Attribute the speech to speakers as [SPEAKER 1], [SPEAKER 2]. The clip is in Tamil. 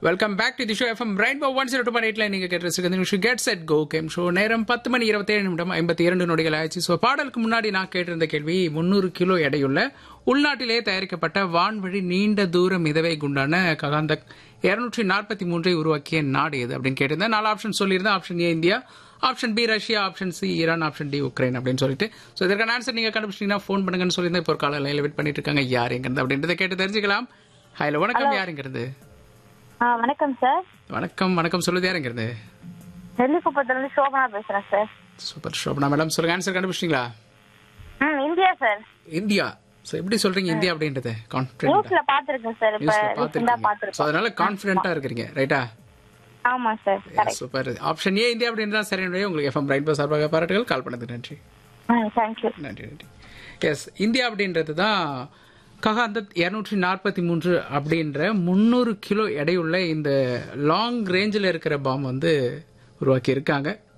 [SPEAKER 1] welcome back to the show FM rainbow one zero two எயிட்ல நீங்க கேட்டு நிமிஷம் get set go game show நேரம் பத்து மணி இருபத்தேழு நிமிடம் ஐம்பத்தி இரண்டு நொடிகள் ஆயிடுச்சு ஸோ பாடலுக்கு முன்னாடி நான் கேட்டிருந்த கேள்வி முந்நூறு கிலோ எடையுள்ள உள்நாட்டிலேயே தயாரிக்கப்பட்ட வான்வழி நீண்ட தூர மிதவை குண்டான ககாந்தக் இருநூற்றி நாற்பத்தி மூன்றை உருவாக்கிய நாடு எது அப்படின்னு கேட்டிருந்தேன் நாலு ஆப்ஷன் சொல்லியிருந்தேன் option A India option B Russia option C Iran option D Ukraine அப்படின்னு சொல்லிட்டு ஸோ இதற்கான ஆன்சர் நீங்க கண்டுபிடிச்சிங்கன்னா ஃபோன் பண்ணுங்கன்னு சொல்லியிருந்தேன் இப்போ ஒரு கால லைன்ல வெயிட் பண்ணிட்டு இருக்காங்க யார் எங்கிறது அப்படின்றத கேட்டு தெரிஞ்சுக்கலாம் ஹலோ வணக்கம் யாருங்கிறது
[SPEAKER 2] ஆ வணக்கம் சார்
[SPEAKER 1] வணக்கம் வணக்கம் சொல்லுது யாருங்கிறது
[SPEAKER 2] நெல்லிக்குப்பத்துல இருந்து சோபனா பேசுறேன் சார்
[SPEAKER 1] சூப்பர் ஷோபனா மேடம் சொல்லுங்க ஆன்சர் கண்டுபிடிச்சிங்களா
[SPEAKER 2] ம் இந்தியா சார்
[SPEAKER 1] இந்தியா ஸோ எப்படி சொல்றீங்க இந்தியா அப்படின்றது கான்ஃபிடென்ட்
[SPEAKER 2] நியூஸ்ல பாத்திருக்கேன் சார் இப்ப
[SPEAKER 1] நியூஸ்ல
[SPEAKER 2] ரீசெண்டா
[SPEAKER 1] பார்த்துருக்கீங்க ஸோ
[SPEAKER 2] பாத்திருக்கோம்
[SPEAKER 1] அதனால கான்ஃபிடென்ட்டா இருக்கிறீங்க ரைட்டா
[SPEAKER 2] ஆமா sir correct
[SPEAKER 1] super option A India அப்படின்றதா சரியான உங்களுக்கு எஃப்எம் ரைட் பஸ் சார்பாக பாராட்டுகள் கால் பண்ணது நன்றி
[SPEAKER 2] ம் தேங்க்யூ
[SPEAKER 1] நன்றி நன்றி எஸ் இந்தியா அப்படின்றது தான் ககாந்தத் இரநூற்றி நாற்பத்தி மூன்று அப்படின்ற முந்நூறு கிலோ எடையுள்ள இந்த லாங் ரேஞ்சில் இருக்கிற பாம் வந்து உருவாக்கி இருக்காங்க